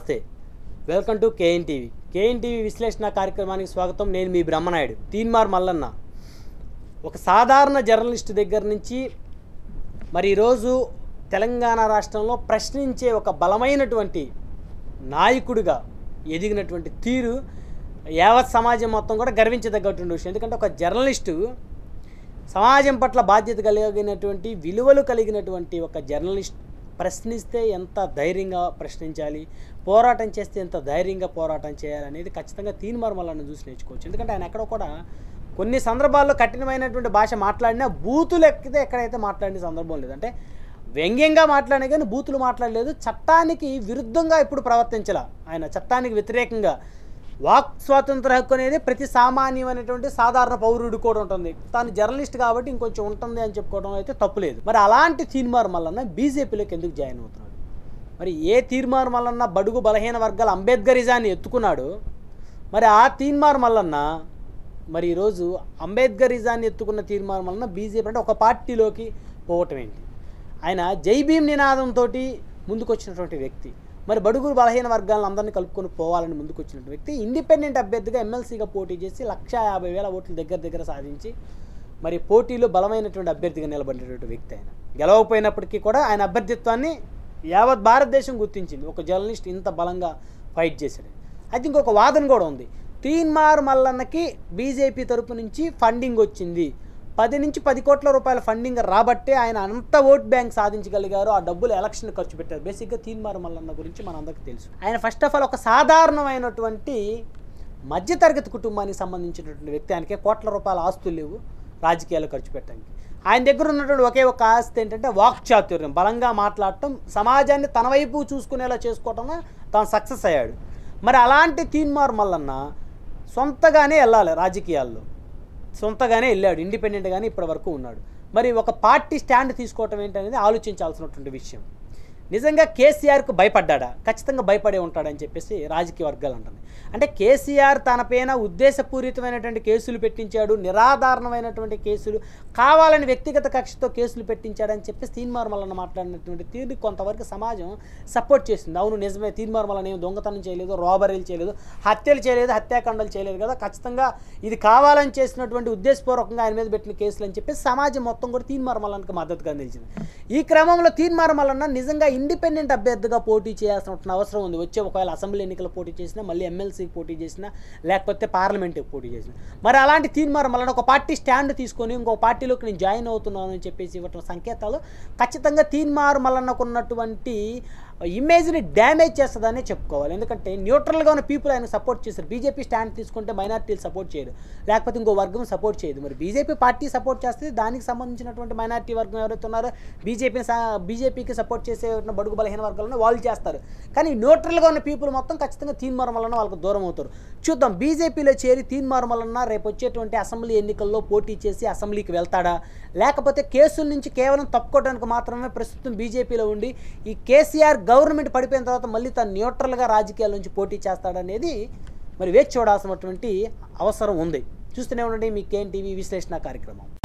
నమస్తే welcome to KN TV KN TV విశ్లేషణ కార్యక్రమానికి స్వాగతం నేను మీ బ్రహ్మనాయుడు తీన్మార్ మల్లన్న ఒక సాధారణ జర్నలిస్ట్ దగ్గర నుంచి మరి ఈరోజు తెలంగాణ రాష్ట్రంలో ప్రశ్నించే ఒక బలమైనటువంటి నాయకుడిగా ఎదిగినటువంటి తీరు యావత్ సమాజం మొత్తం కూడా గర్వించదగ్గటువంటి విషయం ఎందుకంటే ఒక జర్నలిస్టు సమాజం పట్ల బాధ్యత కలిగినటువంటి విలువలు కలిగినటువంటి ఒక జర్నలిస్ట్ ప్రశ్నిస్తే ఎంత ధైర్యంగా ప్రశ్నించాలి పోరాటం చేస్తే ఎంత ధైర్యంగా పోరాటం చేయాలి అనేది ఖచ్చితంగా తీన్మార్మలను చూసి నేర్చుకోవచ్చు ఎందుకంటే ఆయన ఎక్కడ కూడా కొన్ని సందర్భాల్లో కఠినమైనటువంటి భాష మాట్లాడినా బూతులు ఎక్కితే ఎక్కడైతే మాట్లాడిన సందర్భం లేదు అంటే వ్యంగ్యంగా మాట్లాడినా కానీ బూతులు మాట్లాడలేదు చట్టానికి విరుద్ధంగా ఇప్పుడు ప్రవర్తించాల ఆయన చట్టానికి వ్యతిరేకంగా వాక్ స్వాతంత్ర హక్కు అనేది ప్రతి సామాన్యమైనటువంటి సాధారణ పౌరుడు కూడా ఉంటుంది తాను జర్నలిస్ట్ కాబట్టి ఇంకొంచెం ఉంటుంది అని చెప్పుకోవడం అయితే తప్పులేదు మరి అలాంటి తీర్మార్ మల్లన్న బీజేపీలోకి ఎందుకు జాయిన్ అవుతున్నాడు మరి ఏ తీర్మార్ మల్లన్న బడుగు బలహీన వర్గాల అంబేద్కరిజాన్ని ఎత్తుకున్నాడు మరి ఆ తీర్మార్ మల్లన్న మరి ఈరోజు అంబేద్కరిజాన్ని ఎత్తుకున్న తీర్మార్ మల్లన్న బీజేపీ అంటే ఒక పార్టీలోకి పోవటం ఏంటి ఆయన జై భీమ్ నినాదంతో ముందుకొచ్చినటువంటి వ్యక్తి మరి బడుగు బలహీన వర్గాలను అందరినీ కలుపుకొని పోవాలని ముందుకు వచ్చినటువంటి వ్యక్తి ఇండిపెండెంట్ అభ్యర్థిగా ఎమ్మెల్సీగా పోటీ చేసి లక్ష యాభై వేల ఓట్లు దగ్గర దగ్గర సాధించి మరి పోటీలో బలమైనటువంటి అభ్యర్థిగా నిలబడినటువంటి వ్యక్తి ఆయన గెలవకపోయినప్పటికీ కూడా ఆయన అభ్యర్థిత్వాన్ని యావత్ భారతదేశం గుర్తించింది ఒక జర్నలిస్ట్ ఇంత బలంగా ఫైట్ చేశాడు అయితే ఇంకొక వాదన కూడా ఉంది తీన్మార్ మల్లన్నకి బీజేపీ తరపు నుంచి ఫండింగ్ వచ్చింది పది నుంచి పది కోట్ల రూపాయల ఫండింగ్ రాబట్టే ఆయన అంత ఓట్ బ్యాంక్ సాధించగలిగారు ఆ డబ్బులు ఎలక్షన్ ఖర్చు పెట్టారు బేసిక్గా తీన్మార్ మల్లన్న గురించి మనందరికీ తెలుసు ఆయన ఫస్ట్ ఆఫ్ ఆల్ ఒక సాధారణమైనటువంటి మధ్యతరగతి కుటుంబానికి సంబంధించినటువంటి వ్యక్తి ఆయనకే కోట్ల రూపాయల ఆస్తులు లేవు రాజకీయాలు ఖర్చు పెట్టడానికి ఆయన దగ్గర ఉన్నటువంటి ఒకే ఒక ఆస్తి ఏంటంటే వాక్చాతుర్యం బలంగా మాట్లాడటం సమాజాన్ని తన వైపు చూసుకునేలా చేసుకోవటంలో తాను సక్సెస్ అయ్యాడు మరి అలాంటి తీన్మార్ మల్లన్న సొంతగానే వెళ్ళాలి రాజకీయాల్లో సొంతగానే వెళ్ళాడు ఇండిపెండెంట్గానే ఇప్పటి వరకు ఉన్నాడు మరి ఒక పార్టీ స్టాండ్ తీసుకోవటం ఏంటనేది ఆలోచించాల్సినటువంటి విషయం నిజంగా కేసీఆర్కు భయపడ్డా ఖచ్చితంగా భయపడే ఉంటాడని చెప్పేసి రాజకీయ వర్గాలు అంటుంది అంటే కేసీఆర్ తన పైన ఉద్దేశపూరితమైనటువంటి కేసులు పెట్టించాడు నిరాధారణమైనటువంటి కేసులు కావాలని వ్యక్తిగత కక్షతో కేసులు పెట్టించాడని చెప్పేసి తీన్మార్ మల్లన్న మాట్లాడినటువంటి తీరుని కొంతవరకు సమాజం సపోర్ట్ చేసింది అవును నిజమే తీన్మార్ మల్లన్న ఏం దొంగతనం చేయలేదు రోబరీలు చేయలేదు హత్యలు చేయలేదు హత్యాకాండలు చేయలేదు కదా ఖచ్చితంగా ఇది కావాలని చేసినటువంటి ఉద్దేశపూర్వకంగా ఆయన మీద పెట్టిన కేసులు అని చెప్పేసి సమాజం మొత్తం కూడా తీన్మార్ మల్లన్నకు మద్దతుగా నిలిచింది ఈ క్రమంలో తీన్మార్ మల్లన్న నిజంగా ఇండిపెండెంట్ అభ్యర్థిగా పోటీ చేయాల్సిన అవసరం ఉంది వచ్చే ఒకవేళ అసెంబ్లీ ఎన్నికలు పోటీ చేసినా మళ్ళీ ఎమ్మెల్సీకి పోటీ చేసినా లేకపోతే పార్లమెంట్కి పోటీ చేసినా మరి అలాంటి తీర్మానం మళ్ళీ ఒక పార్టీ స్టాండ్ తీసుకొని ఇంకో పార్టీలోకి నేను జాయిన్ అవుతున్నాను అని చెప్పేసి ఇవ్వటం సంకేతాలు ఖచ్చితంగా తీన్మార్ మల్లన్నకు ఉన్నటువంటి ఇమేజ్ని డ్యామేజ్ చేస్తుందనే చెప్పుకోవాలి ఎందుకంటే న్యూట్రల్గా ఉన్న పీపుల్ ఆయన సపోర్ట్ చేశారు బీజేపీ స్టాండ్ తీసుకుంటే మైనార్టీలు సపోర్ట్ చేయరు లేకపోతే ఇంకో వర్గం సపోర్ట్ చేయదు మరి బీజేపీ పార్టీ సపోర్ట్ చేస్తే దానికి సంబంధించినటువంటి మైనార్టీ వర్గం ఎవరైతే ఉన్నారో బీజేపీని బీజేపీకి సపోర్ట్ చేసే ఉన్న బడుగు బలహీన వర్గాలను వాళ్ళు చేస్తారు కానీ న్యూట్రల్గా ఉన్న పీపుల్ మొత్తం ఖచ్చితంగా తీన్మారం వలన వాళ్ళకు దూరం అవుతారు చూద్దాం బీజేపీలో చేరి తీన్మారం వలన రేపు వచ్చేటువంటి అసెంబ్లీ ఎన్నికల్లో పోటీ చేసి అసెంబ్లీకి వెళ్తాడా లేకపోతే కేసుల నుంచి కేవలం తప్పుకోవడానికి మాత్రమే ప్రస్తుతం బీజేపీలో ఉండి ఈ కేసీఆర్ గవర్నమెంట్ పడిపోయిన తర్వాత మళ్ళీ తను న్యూట్రల్గా రాజకీయాల నుంచి పోటీ చేస్తాడనేది మరి వేచి చూడాల్సినటువంటి అవసరం ఉంది చూస్తూనే ఉండండి మీ కేఎన్ టీవీ విశ్లేషణ కార్యక్రమం